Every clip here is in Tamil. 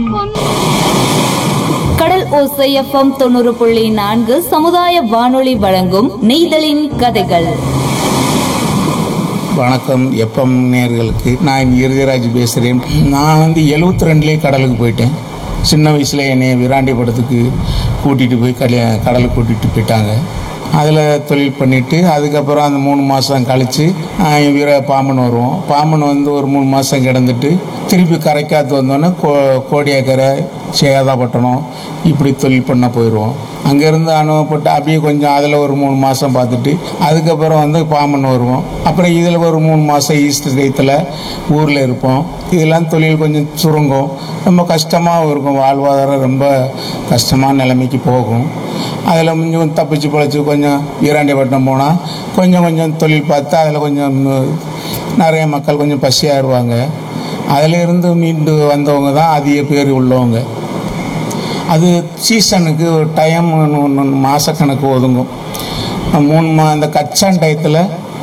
கடல் ஓசை எஃப்எம் தொண்ணூறு புள்ளி நான்கு சமுதாய வானொலி வழங்கும் நெய்தலின் கதைகள் வணக்கம் எப்பம் நேர்களுக்கு நான் இறுதிராஜ் பேசுகிறேன் நான் வந்து எழுபத்தி ரெண்டுலேயே கடலுக்கு போயிட்டேன் சின்ன வயசில் என்னை விராண்டி படத்துக்கு கூட்டிகிட்டு போய் கடல கடலுக்கு கூட்டிகிட்டு போயிட்டாங்க அதில் தொழில் பண்ணிவிட்டு அதுக்கப்புறம் அந்த மூணு மாதம் கழித்து வீர பாம்பன் வருவோம் பாம்பன் வந்து ஒரு மூணு மாதம் கிடந்துட்டு திருப்பி கரைக்காத்து வந்தோன்னே கோ கோடியாக்கரை சேதாப்பட்டினம் இப்படி தொழில் பண்ண போயிடுவோம் அங்கேருந்து அனுபவப்பட்டு அப்படியே கொஞ்சம் அதில் ஒரு மூணு மாதம் பார்த்துட்டு அதுக்கப்புறம் வந்து பாம்பன் வருவோம் அப்புறம் இதில் ஒரு மூணு மாதம் ஈஸ்ட் டயத்தில் ஊரில் இருப்போம் இதெல்லாம் தொழில் கொஞ்சம் சுருங்கும் ரொம்ப கஷ்டமாகவும் இருக்கும் வாழ்வாதாரம் ரொம்ப கஷ்டமான நிலைமைக்கு போகும் அதில் கொஞ்சம் தப்பிச்சு பிழைச்சி கொஞ்சம் வீராண்டிப்பட்டினம் போனால் கொஞ்சம் கொஞ்சம் தொழில் பார்த்து அதில் கொஞ்சம் நிறைய மக்கள் கொஞ்சம் பசியாயிருவாங்க அதிலிருந்து மீண்டு வந்தவங்க தான் அதிக பேர் உள்ளவங்க அது சீசனுக்கு ஒரு டைம் மாதக்கணக்கு ஒதுங்கும் மூணு மா அந்த கச்சான் டயத்தில்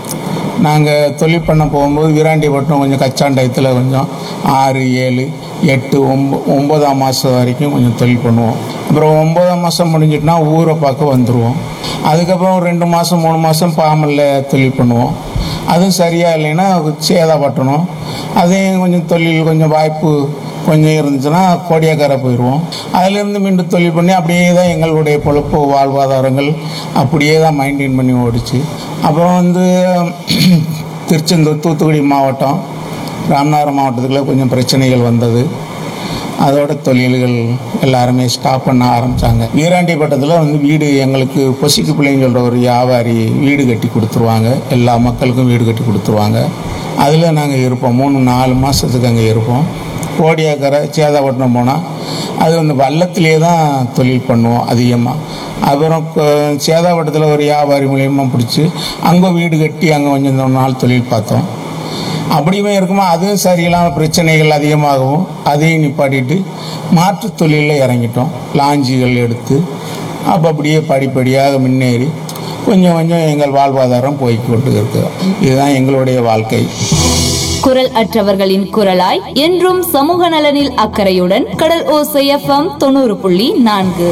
நாங்கள் தொழில் பண்ண போகும்போது வீராண்டிப்பட்டினம் கொஞ்சம் கச்சான் டயத்தில் கொஞ்சம் ஆறு ஏழு எட்டு ஒம்ப ஒம்பதாம் மாதம் வரைக்கும் கொஞ்சம் தொழில் பண்ணுவோம் அப்புறம் ஒம்பதாம் மாதம் முடிஞ்சிட்டுனா ஊரை பார்க்க வந்துடுவோம் அதுக்கப்புறம் ஒரு ரெண்டு மாதம் மூணு மாதம் பாமலில் தொழில் பண்ணுவோம் அதுவும் சரியாக இல்லைன்னா சேதாப்பட்டணும் அதையும் கொஞ்சம் தொழில் கொஞ்சம் வாய்ப்பு கொஞ்சம் இருந்துச்சுன்னா கோடியாக்கார போயிடுவோம் அதிலேருந்து மீண்டும் தொழில் பண்ணி அப்படியே தான் எங்களுடைய பொழப்பு வாழ்வாதாரங்கள் அப்படியே தான் மெயின்டைன் பண்ணி ஓடிச்சு அப்புறம் வந்து திருச்செந்தூர் தூத்துக்குடி மாவட்டம் ராமநாதபுரம் மாவட்டத்துக்குள்ள கொஞ்சம் பிரச்சனைகள் வந்தது அதோட தொழில்கள் எல்லாருமே ஸ்டாப் பண்ண ஆரம்பித்தாங்க வீராண்டிப்பட்டத்தில் வந்து வீடு எங்களுக்கு பொசிக்கு பிள்ளைங்க சொல்கிற ஒரு வியாபாரி வீடு கட்டி கொடுத்துருவாங்க எல்லா மக்களுக்கும் வீடு கட்டி கொடுத்துருவாங்க அதில் நாங்கள் இருப்போம் மூணு நாலு மாதத்துக்கு அங்கே இருப்போம் கோடியாக்கரை சேதாப்பட்டினம் போனால் அது வந்து வள்ளத்திலே தான் தொழில் பண்ணுவோம் அதிகமாக அப்புறம் கொ- சேதாப்பட்டத்தில் ஒரு வியாபாரி மூலியமாக பிடிச்சி அங்கே வீடு கட்டி அங்கே கொஞ்சம் நாள் தொழில் பார்த்தோம் அப்படியுமே இருக்குமா அதுவும் சரியில்லாமல் பிரச்சனைகள் அதிகமாகவும் அதையும் நிப்பாட்டிட்டு மாற்றுத் தொழிலில் இறங்கிட்டோம் லாஞ்சிகள் எடுத்து அப்போ அப்படியே படிப்படியாக முன்னேறி கொஞ்சம் கொஞ்சம் எங்கள் வாழ்வாதாரம் போய்க்கொண்டு இருக்கிறோம் இதுதான் எங்களுடைய வாழ்க்கை குரல் அற்றவர்களின் குரலாய் என்றும் சமூக நலனில் அக்கறையுடன் கடல் ஓசை எஃப்எம் தொண்ணூறு புள்ளி நான்கு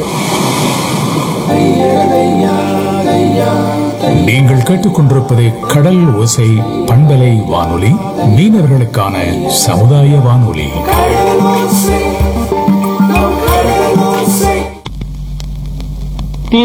நீங்கள் கேட்டுக்கொண்டிருப்பது கடல் ஓசை பண்பலை வானொலி மீனவர்களுக்கான சமுதாய வானொலி